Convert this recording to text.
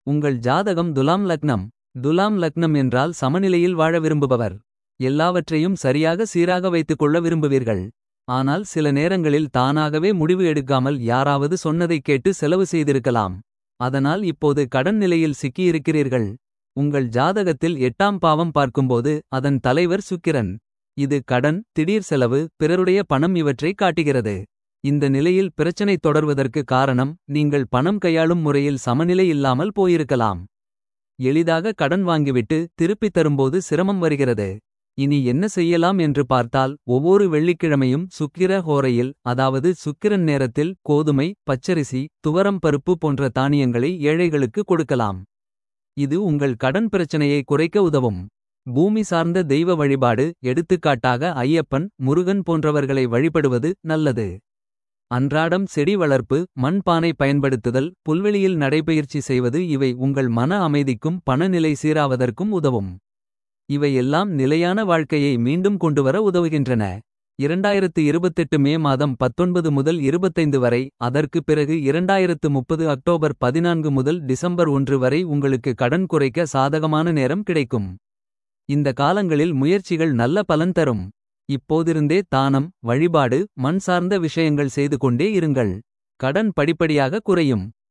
உங்கள் ஜாதகம் துலாம் லக்னம் துலாம் லக்னம் என்றால் சமநிலையில் வாழ விரும்புபவர். எல்லாவற்றையும் சரியாக சீராக வைத்துக் கொள்ள விரும்புவீர்கள். ஆனால் சில நேரங்களில் தானாகவே முடிவு எடுக்காமல் யாராவது சொன்னதைக் கேட்டு செலவு செய்திருக்கலாம். அதனால் இப்போது கடன் நிலையில் சிக்கியிருக்கிறீர்கள். உங்கள் ஜாதகத்தில் எட்டாம் பாவம் பார்க்கும்போது அதன் தலைவர் சுக்கிரன். இது கடன் திடீர் செலவு பிறருடைய பணம் இவற்றை காட்டுகிறது. இந்த நிலையில் பிரச்சனை தொடர்வதற்கு காரணம் நீங்கள் பணம் கையாளும் முறையில் சமநிலை இல்லாமல் போயிருக்கலாம். எளிதாக கடன் வாங்கிவிட்டு திருப்பித் தரும்போது சிரமம் வருகிறது. இனி என்ன செய்யலாம் என்று பார்த்தால் ஒவ்வொரு வெள்ளிக்கிழமையும் சுக்கிர ஹோரையில் அதாவது சுக்கிரன் நேரத்தில் கோதுமை பச்சரிசி துவரம் பருப்பு போன்ற தானியங்களை ஏழைகளுக்கு கொடுக்கலாம். இது உங்கள் கடன் பிரச்சனையை குறைக்க உதவும். பூமி சார்ந்த தெய்வ வழிபாடு எடுத்துக்காட்டாக ஐயப்பன் முருகன் போன்றவர்களை வழிபடுவது நல்லது. அன்றாடம் செடி வளர்ப்பு மண் பானை பயன்படுத்துதல் புல்வெளியில் நடைபயிற்சி செய்வது இவை உங்கள் மன அமைதிக்கும் பணநிலை சீராவதற்கும் உதவும். இவை எல்லாம் நிலையான வாழ்க்கையை மீண்டும் கொண்டுவர உதவுகின்றன. 2028 மே மாதம் 19 முதல் 25 வரை அதற்கு பிறகு 2030 அக்டோபர் 14 முதல் டிசம்பர் 1 வரை உங்களுக்கு கடன் குறைக்க சாதகமான நேரம் கிடைக்கும். இந்த காலங்களில் முயற்சிகள் நல்ல பலன் தரும். இப்போதிருந்தே தானம் வழிபாடு மண் சார்ந்த விஷயங்கள் செய்து கொண்டே இருங்கள். கடன் படிப்படியாக குறையும்.